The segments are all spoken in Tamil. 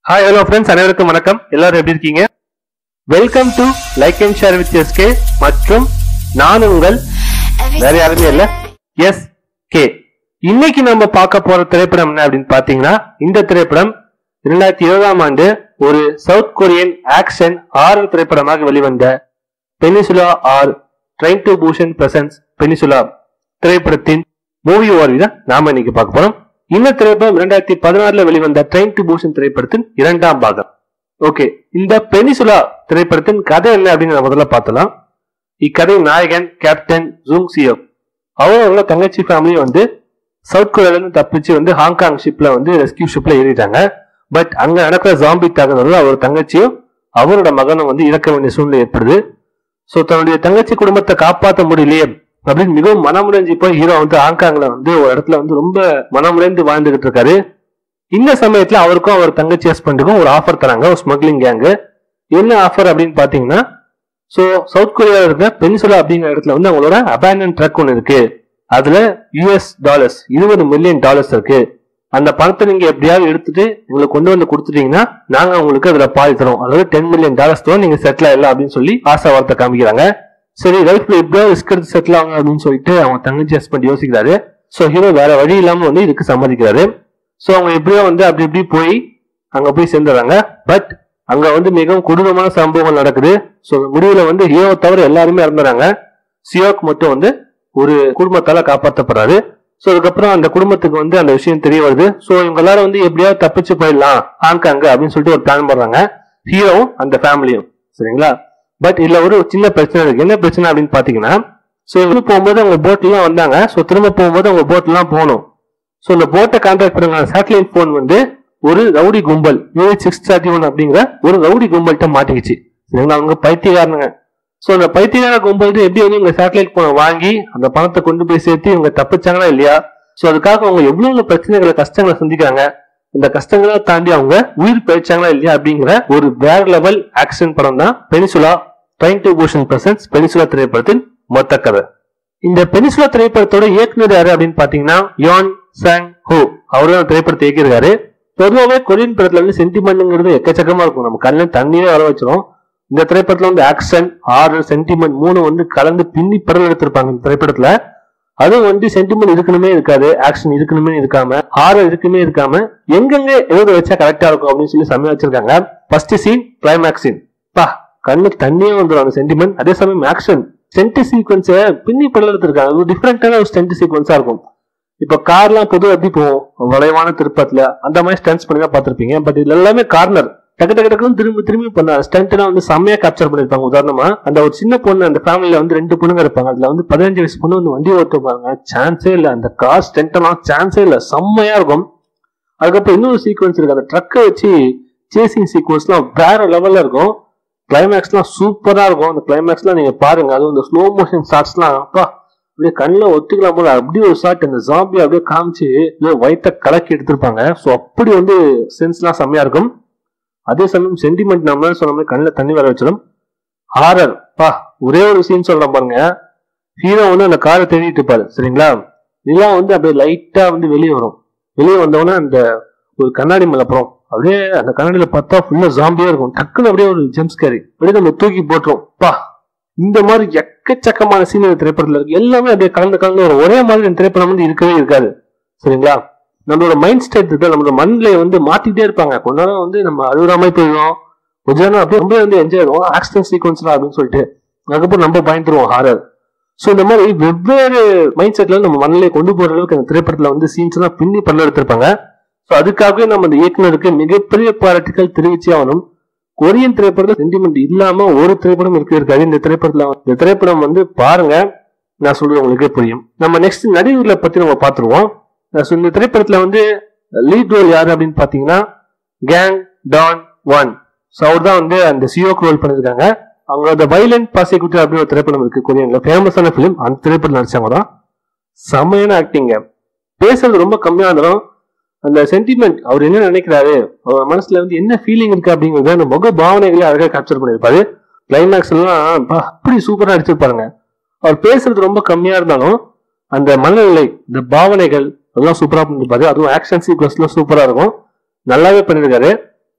ஹாய் ஹலோ ஃப்ரெண்ட்ஸ் அனைவருக்கும் வணக்கம் எல்லாரும் எப்படி இருக்கீங்க welcome to like and share with S K மற்றும் நான் உங்கள் வேற யாருமே இல்ல எஸ் கே இன்னைக்கு நம்ம பார்க்க போற திரைப்படம் என்ன அப்படின்னு பாத்தீங்கன்னா இந்த திரைப்படம் இரண்டாயிரத்தி இருபதாம் ஆண்டு ஒரு சவுத் கொரியன் ஆக்ஷன் ஹாரர் திரைப்படமாக வெளிவந்த Peninsula or train to Busan presents Peninsula திரைப்படத்தின் மூவி ஓர்வி தான் நாம இன்னைக்கு பார்க்க போறோம் இந்த திரைப்படம் இரண்டாயிரத்தி பதினாறுல வெளிவந்த ட்ரெயின் டு பூஷன் திரைப்படத்தின் இரண்டாம் பாகம் ஓகே இந்த பெனிசுலா திரைப்படத்தின் கதை என்ன அப்படின்னு நம்ம முதல்ல பார்த்தலாம் இக்கதை நாயகன் கேப்டன் ஜூங் சியோ அவங்களோட தங்கச்சி ஃபேமிலி வந்து சவுத் கொரியால இருந்து தப்பிச்சு வந்து ஹாங்காங் ஷிப்ல வந்து ரெஸ்கியூ ஷிப்ல ஏறிட்டாங்க பட் அங்க நடக்கிற ஜாம்பி தாக்குதல் அவர் தங்கச்சியும் அவரோட மகனும் வந்து இறக்க வேண்டிய சூழ்நிலை ஏற்படுது சோ தன்னுடைய தங்கச்சி குடும்பத்தை காப்பாற்ற முடியலையே அப்படின்னு மிகவும் மனமுடைஞ்சு போய் ஹீரோ வந்து ஹாங்காங்ல வந்து ஒரு இடத்துல வந்து ரொம்ப மனமுடைந்து வாழ்ந்துகிட்டு இருக்காரு இந்த சமயத்துல அவருக்கும் அவர் தங்கச்சி ஹஸ்பண்டுக்கும் ஒரு ஆஃபர் தராங்க ஒரு ஸ்மக்லிங் கேங்கு என்ன ஆஃபர் அப்படின்னு பாத்தீங்கன்னா சோ சவுத் கொரியால இருக்க பெனிசுலா அப்படிங்கிற இடத்துல வந்து அவங்களோட அபேண்டன் ட்ரக் ஒன்று இருக்கு அதுல யூஎஸ் டாலர்ஸ் இருபது மில்லியன் டாலர்ஸ் இருக்கு அந்த பணத்தை நீங்க எப்படியாவது எடுத்துட்டு எங்களுக்கு கொண்டு வந்து கொடுத்துட்டீங்கன்னா நாங்க உங்களுக்கு அதுல பாதி தரோம் அதாவது டென் மில்லியன் டாலர்ஸ் தரோம் நீங்க செட்டில் ஆயிடலாம் அப்படின்னு சொல்லி ஆசை வார்த்தை காமிக்கிறாங்க சரி லைஃப்ல எப்படியாவது ரிஸ்க் எடுத்து செட்டில் ஆகும் அப்படின்னு சொல்லிட்டு அவங்க தங்கச்சி ஹஸ்பண்ட் யோசிக்கிறாரு சோ ஹீரோ வேற வழி இல்லாம வந்து இதுக்கு சம்மதிக்கிறாரு சோ அவங்க எப்படியோ வந்து அப்படி இப்படி போய் அங்க போய் சேர்ந்துடுறாங்க பட் அங்க வந்து மிகவும் கொடூரமான சம்பவங்கள் நடக்குது சோ முடிவுல வந்து ஹீரோ தவிர எல்லாருமே இறந்துறாங்க சியோக் மட்டும் வந்து ஒரு குடும்பத்தால காப்பாற்றப்படுறாரு சோ அதுக்கப்புறம் அந்த குடும்பத்துக்கு வந்து அந்த விஷயம் தெரிய வருது சோ இவங்க எல்லாரும் வந்து எப்படியாவது தப்பிச்சு போயிடலாம் ஹாங்காங் அப்படின்னு சொல்லிட்டு ஒரு பிளான் பண்றாங்க ஹீரோவும் அந்த ஃபேமிலியும் சரிங்களா பட் இதுல ஒரு சின்ன பிரச்சனை இருக்கு என்ன பிரச்சனை அப்படின்னு பாத்தீங்கன்னா சோ இவங்க போகும்போது அவங்க போட்லாம் வந்தாங்க சோ திரும்ப போகும்போது அவங்க போட்லாம் போகணும் சோ இந்த போட்டை கான்டாக்ட் பண்ணுங்க சேட்டலைட் போன் வந்து ஒரு ரவுடி கும்பல் யூஎச் சிக்ஸ் தேர்ட்டி ஒன் அப்படிங்கிற ஒரு ரவுடி கும்பல்கிட்ட மாட்டிக்கிச்சு சரிங்களா அவங்க பைத்தியக்காரனுங்க சோ அந்த பைத்தியக்கார கும்பல் எப்படி வந்து இவங்க சேட்டலைட் போனை வாங்கி அந்த பணத்தை கொண்டு போய் சேர்த்து இவங்க தப்பிச்சாங்களா இல்லையா சோ அதுக்காக அவங்க எவ்வளவு பிரச்சனைகளை கஷ்டங்களை சந்திக்கிறாங்க இந்த கஷ்டங்களை தாண்டி அவங்க உயிர் பிழைச்சாங்களா இல்லையா அப்படிங்கிற ஒரு வேற லெவல் ஆக்ஷன் படம் தான் Peninsula train to Busan presents Peninsula திரைப்படத்தின் மொத்த கதை இந்த பெனிசுலா திரைப்படத்தோட இயக்குனர் யாரு அப்படின்னு பாத்தீங்கன்னா யோன் சாங் ஹோ அவரு தான் திரைப்படத்தை இயக்கியிருக்காரு பொதுவாகவே கொரியன் படத்துல வந்து சென்டிமெண்ட்ங்கிறது எக்கச்சக்கமா இருக்கும் நம்ம கண்ணில் தண்ணியே வர வச்சிரும் இந்த திரைப்படத்துல வந்து ஆக்ஷன் ஆர்டர் சென்டிமெண்ட் மூணு வந்து கலந்து பின்னி படம் எடுத்திருப்பாங்க இந்த திரைப்படத்துல அதுவும் வந்து சென்டிமெண்ட் இருக்கணுமே இருக்காது ஆக்ஷன் இருக்கணுமே இருக்காம ஹாரர் இருக்குமே இருக்காம எங்கெங்க எழுத வச்சா கரெக்டா இருக்கும் அப்படின்னு சொல்லி செம்மையா வச்சிருக்காங்க ஃபர்ஸ்ட் சீன் கிளைமேக்ஸ் சீன் பா கண்ணு தண்ணியே வந்துடும் அந்த சென்டிமெண்ட் அதே சமயம் ஆக்ஷன் ஸ்டென்ட் சீக்வன்ஸை பின்னி படம் எடுத்திருக்காங்க அது டிஃப்ரெண்டான ஒரு ஸ்டென்ட் சீக்வன்ஸா இருக்கும் இப்ப கார்லாம் பொதுவாக எப்படி போகும் வளைவான திருப்பத்துல அந்த மாதிரி ஸ்டன்ஸ் பண்ணி தான் பார்த்திருப்பீங்க பட் இதுல எல்லாமே கார்னர் டக்கு டக்கு டக்குன்னு திரும்பி திரும்பி பண்ண ஸ்டண்ட்லாம் வந்து செம்மையா கேப்சர் பண்ணிருப்பாங்க உதாரணமா அந்த ஒரு சின்ன பொண்ணு அந்த ஃபேமிலியில வந்து ரெண்டு பொண்ணுங்க இருப்பாங்க அதுல வந்து பதினஞ்சு வயசு பொண்ணு வந்து வண்டி ஓட்டுவாங்க சான்ஸே இல்ல அந்த கார் ஸ்டென்ட் எல்லாம் சான்ஸே இல்ல செம்மையா இருக்கும் அதுக்கப்புறம் இன்னொரு சீக்வன்ஸ் இருக்கு அந்த ட்ரக்கை வச்சு சேசிங் சீக்வன்ஸ்லாம் வேற லெவல்ல இருக்கும் கிளைமேக்ஸ்லாம் சூப்பரா இருக்கும் அந்த கிளைமேக்ஸ்லாம் நீங்க பாருங்க அதுவும் இந்த ஸ்லோ மோஷன் ஷாட்ஸ்லாம் அப்பா அப்படியே கண்ணில் ஒத்துக்கலாம் போல அப்படி ஒரு ஷாட் அந்த ஜாம்பி அப்படியே காமிச்சு வயிற்ற கலக்கி எடுத்திருப்பாங்க ஸோ அப்படி வந்து சென்ஸ்லாம் செம்மையா இருக்கும் அதே சமயம் சென்டிமெண்ட் நம்ம சொன்ன மாதிரி கண்ணில் தண்ணி வர வச்சிடும் ஹாரர் பா ஒரே ஒரு சீன் சொல்றேன் பாருங்க ஹீரோ வந்து அந்த காரை தேடிட்டு இருப்பாரு சரிங்களா இதெல்லாம் வந்து அப்படியே லைட்டா வந்து வெளியே வரும் வெளியே வந்தவொடனே அந்த ஒரு கண்ணாடி மலப்புறம் அப்படியே அந்த கண்ணாடியில பார்த்தா ஃபுல்லா ஜாம்பியா இருக்கும் டக்குன்னு அப்படியே ஒரு ஜெம்ஸ் கேரி அப்படியே நம்ம தூக்கி போட்டுரும் பா இந்த மாதிரி எக்கச்சக்கமான சீன் இந்த திரைப்படத்துல இருக்கு எல்லாமே அப்படியே கலந்து கலந்து வரும் ஒரே மாதிரி இந்த திரைப்படம் வந்து இருக்கவே இருக்காது சரிங்களா நம்மளோட மைண்ட் ஸ்டேட் இருக்கு நம்மளோட மண்ணில வந்து மாத்திட்டே இருப்பாங்க கொஞ்ச நேரம் வந்து நம்ம அழுகுற மாதிரி போயிடும் கொஞ்ச நேரம் அப்படியே ரொம்ப வந்து என்ஜாய் ஆகும் ஆக்சிடென்ட் சீக்வன்ஸ்லாம் அப்படின்னு சொல்லிட்டு அதுக்கப்புறம் நம்ம பயந்துருவோம் ஹாரர் ஸோ இந்த மாதிரி வெவ்வேறு மைண்ட் செட்ல நம்ம மண்ணிலே கொண்டு போற அளவுக்கு அந்த திரைப்படத்துல வந்து சீன்ஸ் எல்லாம் பின்னி பண்ண எடுத்திருப்பாங்க ஸோ அதுக்காகவே நம்ம இந்த இயக்குனருக்கு மிகப்பெரிய பாராட்டுகள் தெரிவிச்சே ஆகணும் கொரியன் திரைப்படத்துல சென்டிமெண்ட் இல்லாம ஒரு திரைப்படம் இருக்கு இருக்காது இந்த திரைப்படத்துல இந்த திரைப்படம் வந்து பாருங்க நான் சொல்றது உங்களுக்கே புரியும் நம்ம நெக்ஸ்ட் நடிகர்களை பத்தி நம்ம பாத்துருவோம் இந்த திரைப்படத்துல வந்து லீட் ரோல் யாரு அப்படின்னு பாத்தீங்கன்னா கேங் டான் ஒன் ஸோ அவர் தான் வந்து அந்த சியோக்கு ரோல் பண்ணிருக்காங்க அவங்க அந்த வைலண்ட் பாசிகுட்டி அப்படின்னு ஒரு திரைப்படம் இருக்கு கொரியன்ல ஃபேமஸான ஃபிலிம் அந்த திரைப்படம் நடிச்சாங்க தான் செம்மையான ஆக்டிங்க பேசுறது ரொம்ப கம்மியா இருந்தாலும் அந்த சென்டிமெண்ட் அவர் என்ன நினைக்கிறாரு அவர் மனசுல வந்து என்ன ஃபீலிங் இருக்கு அப்படிங்கறத அந்த முக பாவனைகளை அழகாக கேப்சர் பண்ணியிருப்பாரு கிளைமேக்ஸ் எல்லாம் அப்படி சூப்பரா அடிச்சிருப்பாருங்க அவர் பேசுறது ரொம்ப கம்மியா இருந்தாலும் அந்த மனநிலை இந்த பாவனைகள் அதெல்லாம் சூப்பரா பண்ணிருப்பாரு அதுவும் ஆக்ஷன் சீக்வன்ஸ்லாம் சூப்பரா இருக்கும் நல்லாவே பண்ணிருக்காரு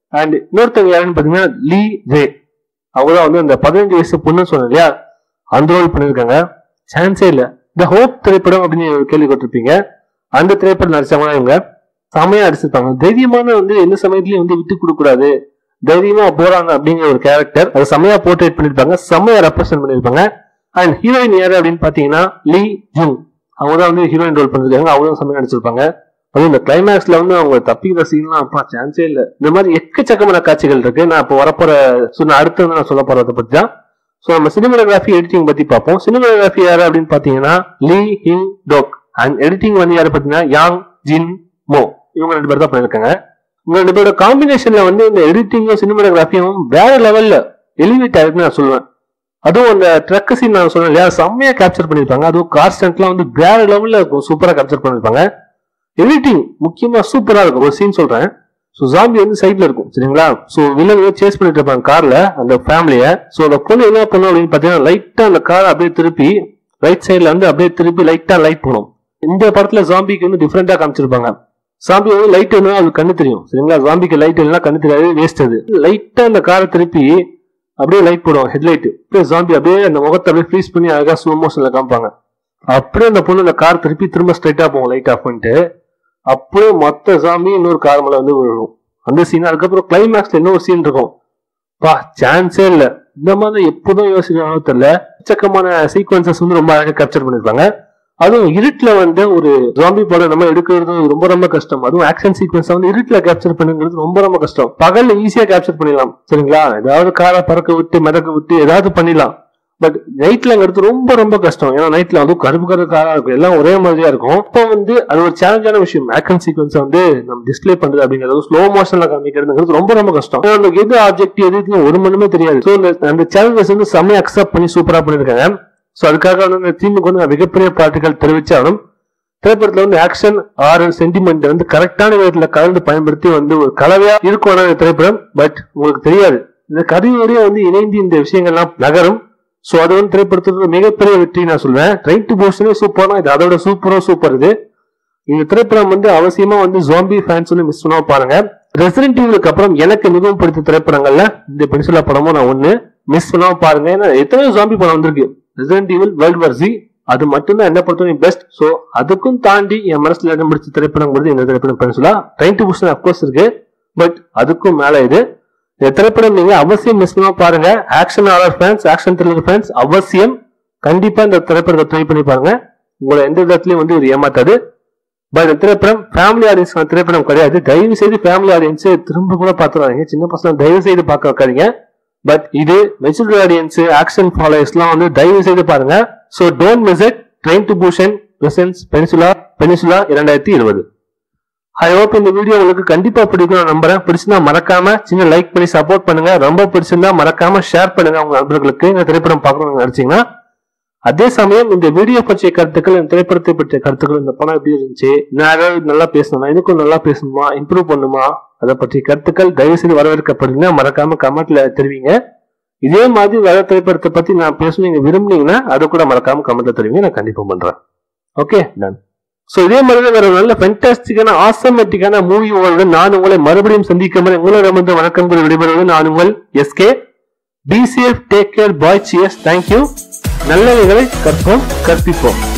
அண்ட் இன்னொருத்தவங்க யாருன்னு பாத்தீங்கன்னா லீ ரே அவங்க தான் வந்து அந்த பதினஞ்சு வயசு பொண்ணு சொன்னேன் இல்லையா அந்த ரோல் பண்ணிருக்காங்க சான்ஸே இல்ல த ஹோப் திரைப்படம் அப்படின்னு கேள்விப்பட்டிருப்பீங்க அந்த திரைப்படம் நடிச்சவங்க இவங்க செமையா அடிச்சிருப்பாங்க தைரியமான வந்து எந்த சமயத்துலயும் வந்து விட்டு கொடுக்க கூடாது தைரியமா போறாங்க அப்படிங்கிற ஒரு கேரக்டர் அது செமையா போர்ட்ரேட் பண்ணிருப்பாங்க செமையா ரெப்ரசென்ட் பண்ணிருப்பாங்க அண்ட் ஹீரோயின் யாரு அப்படின்னு பாத்தீங்கன்னா லீ ஜூங் அவங்க தான் வந்து ஹீரோயின் ரோல் பண்ணிருக்காங்க அவங்க தான் செமையா நடிச்சிருப்பாங்க அதுவும் இந்த கிளைமேக்ஸ்ல வந்து அவங்க தப்பிக்கிற சீன்லாம் அப்பா சான்ஸே இல்ல இந்த மாதிரி எக்கச்சக்கமான காட்சிகள் இருக்கு நான் இப்போ வரப்போற சொன்ன அடுத்து வந்து நான் சொல்ல போறதை பத்தி தான் ஸோ நம்ம சினிமாகிராஃபி எடிட்டிங் பத்தி பார்ப்போம் சினிமாகிராஃபி யாரு அப்படின்னு பாத்தீங்கன்னா லீ ஹிங் டோக் அண்ட் எடிட்டிங் வந்து யாரு பாத்தீங்கன்னா யாங் ஜின் மோ இவங்க ரெண்டு பேர் தான் பண்ணிருக்காங்க இவங்க ரெண்டு பேரோட காம்பினேஷன்ல வந்து இந்த எடிட்டிங்கும் சினிமாகிராஃபியும் வேற லெவல்ல எலிவேட் ஆயிருக்குன்னு நான் சொல்லுவேன் அதுவும் அந்த ட்ரக் சீன் நான் சொன்னேன் இல்லையா செம்மையா கேப்சர் பண்ணிருப்பாங்க அதுவும் கார்ஸ்டன்ட்லாம் வந்து வேற லெவல்ல இருக்கும் சூப்பரா கேப்சர் பண்ணிருப்பாங்க எடிட்டிங் முக்கியமா சூப்பரா இருக்கும் ஒரு சீன் சொல்றேன் ஸோ ஜாம்பி வந்து சைட்ல இருக்கும் சரிங்களா ஸோ வில்லன் சேஸ் பண்ணிட்டு இருப்பாங்க கார்ல அந்த ஃபேமிலிய ஸோ அந்த பொண்ணு என்ன பண்ணும் அப்படின்னு பாத்தீங்கன்னா லைட்டா அந்த கார் அப்படியே திருப்பி ரைட் சைட்ல வந்து அப்படியே திருப்பி லைட்டா லைட் பண்ணும் இந்த படத்துல ஜாம்பிக்கு வந்து டிஃப்ரெண்டா காமிச்சிருப்பாங்க ஜாம்பி வந்து லைட் வேணும் அது கண்ணு தெரியும் சரிங்களா ஜாம்பிக்கு லைட் இல்லைன்னா கண்ணு தெரியாது வேஸ்ட் அது லைட்டா அந்த காரை திருப்பி அப்படியே லைட் போடும் ஹெட்லைட் அப்படியே ஜாம்பி அப்படியே அந்த முகத்தை அப்படியே ஃப்ரீஸ் பண்ணி அழகா ஸ்லோ மோஷன்ல காமிப்பாங்க அப்படியே அந்த பொண்ணு அந்த கார் திருப்பி திரும்ப ஸ்ட்ரைட்டா போகும் லைட் ஆஃப் பண்ணிட்டு அப்படியே மொத்த சாமி இன்னொரு கார் மேல வந்து விழும் அந்த சீன் அதுக்கப்புறம் கிளைமேக்ஸ்ல இன்னொரு சீன் இருக்கும் பா சான்ஸே இல்ல இந்த மாதிரி எப்போதும் யோசிக்கிறாங்களோ தெரியல எச்சக்கமான சீக்வன்சஸ் வந்து ரொம்ப அழகா கேப்சர் பண்ணிருப்பாங்க அதுவும் இருட்டுல வந்து ஒரு ஜாம்பி படம் நம்ம எடுக்கிறது ரொம்ப ரொம்ப கஷ்டம் அதுவும் ஆக்ஷன் சீக்வன்ஸ் வந்து இருட்டுல கேப்சர் பண்ணுங்கிறது ரொம்ப ரொம்ப கஷ்டம் பகல்ல ஈஸியா கேப்சர் பண்ணிடலாம் சரிங்களா ஏதாவது காரை பறக்க விட்டு மிதக்க விட்டு ஏதாவது பண்ணிடலாம் பட் நைட்லங்கிறது ரொம்ப ரொம்ப கஷ்டம் ஏன்னா நைட்ல வந்து கருப்பு கருப்பு காரா இருக்கும் எல்லாம் ஒரே மாதிரியா இருக்கும் இப்போ வந்து அது ஒரு சேலஞ்சான விஷயம் ஆக்ஷன் சீக்வன்ஸ் வந்து நம்ம டிஸ்ப்ளே பண்றது அப்படிங்கிறது ஸ்லோ மோஷன்ல காமிக்கிறதுங்கிறது ரொம்ப ரொம்ப கஷ்டம் ஏன்னா நமக்கு எது ஆப்ஜெக்ட் எது இதுன்னு ஒரு மண்ணுமே தெரியாது ஸோ அந்த சேலஞ்சஸ் வந்து செம்மையா அக்செப்ட் பண்ணி சூப்பரா பண்ணிருக்காங்க ஸோ அதுக்காக வந்து இந்த தீமுக்கு வந்து நான் மிகப்பெரிய பாட்டுகள் தெரிவிச்சாலும் திரைப்படத்துல வந்து ஆக்ஷன் ஆர் சென்டிமெண்ட் வந்து கரெக்டான விதத்துல கலந்து பயன்படுத்தி வந்து ஒரு கலவையா இருக்கும் ஆனா இந்த திரைப்படம் பட் உங்களுக்கு தெரியாது இந்த கதையோடய வந்து இணைந்து இந்த விஷயங்கள்லாம் நகரும் சோ அது வந்து திரைப்படத்தோட மிகப்பெரிய வெற்றி நான் சொல்வேன் ட்ரைன் டு போஷனே சூப்பர்னா இது அதோட சூப்பரும் சூப்பர் இது இந்த திரைப்படம் வந்து அவசியமா வந்து ஜாம்பி ஃபேன்ஸ் வந்து மிஸ் பண்ணாம பாருங்க ரெசிடென்ட் ஈவலுக்கு அப்புறம் எனக்கு மிகவும் பிடித்த திரைப்படங்கள்ல இந்த பென்சிலா படமும் நான் ஒண்ணு மிஸ் பண்ணாம பாருங்க ஏன்னா எத்தனையோ ஜாம்பி படம் வந்திருக்கு Resident Evil World War Z அது மட்டும்தான் என்ன பொறுத்தவரைக்கும் பெஸ்ட் சோ அதுக்கும் தாண்டி என் மனசுல இடம் பிடிச்ச திரைப்படம் வந்து இந்த திரைப்படம் Peninsula train to Busan of course இருக்கு பட் அதுக்கும் மேல இது இந்த திரைப்படம் நீங்க அவசியம் மிஸ் பண்ணாம பாருங்க action RR fans action thriller fans அவசியம் கண்டிப்பா இந்த திரைப்படத்தை ட்ரை பண்ணி பாருங்க உங்களை எந்த விதத்துலயும் வந்து இது ஏமாத்தாது பட் இந்த திரைப்படம் ஃபேமிலி ஆடியன்ஸ் திரைப்படம் கிடையாது தயவு செய்து ஃபேமிலி ஆடியன்ஸ் திரும்ப கூட பார்த்துறாங்க சின்ன பசங்க தயவு செய்து பார்க்க வைக்காதீங்க பட் இது மெச்சூரிட்டி ஆடியன்ஸ் ஆக்ஷன் ஃபாலோயர்ஸ்லாம் வந்து தயவு செய்து பாருங்க so don't miss it train to Busan presents Peninsula Peninsula இரண்டாயிரத்தி இருபது ஐ ஹோப் இந்த வீடியோ உங்களுக்கு கண்டிப்பா பிடிக்கும் நான் நம்புறேன் பிடிச்சிருந்தா மறக்காம சின்ன லைக் பண்ணி சப்போர்ட் பண்ணுங்க ரொம்ப பிடிச்சிருந்தா மறக்காம ஷேர் பண்ணுங்க உங்க நண்பர்களுக்கு இந்த திரைப்படம் பார்க்கணும்னு நினைச்சீங்கன்னா அதே சமயம் இந்த வீடியோ பற்றிய கருத்துக்கள் இந்த திரைப்படத்தை பற்றிய கருத்துக்கள் இந்த படம் எப்படி இருந்துச்சு நான் ஏதாவது நல்லா பேசணுமா இதுக்கும் நல்லா பேசணுமா இம்ப்ரூவ் பண்ணுமா அதை பற்றிய கருத்துக்கள் தயவு செய்து வரவேற்கப்படுங்க மறக்காம கமெண்ட்ல தெரிவிங்க இதே மாதிரி வேற திரைப்படத்தை பத்தி நான் பேசணும் நீங்க விரும்புனீங்கன்னா அதை கூட மறக்காம கமெண்ட்ல தெரிவிங்க நான் கண்டிப்பா பண்றேன் ஓகே டன் சோ இதே மாதிரி வேற ஒரு நல்ல ஃபென்டாஸ்டிக்கான ஆசமேட்டிக்கான மூவி உங்களுடன் நான் உங்களை மறுபடியும் சந்திக்கும் வரை உங்களிடம் வந்து வணக்கங்கள் விடைபெறுவது நான் உங்கள் SK be safe take care bye cheers thank you நல்லவைகளை கற்போம் கற்பிப்போம்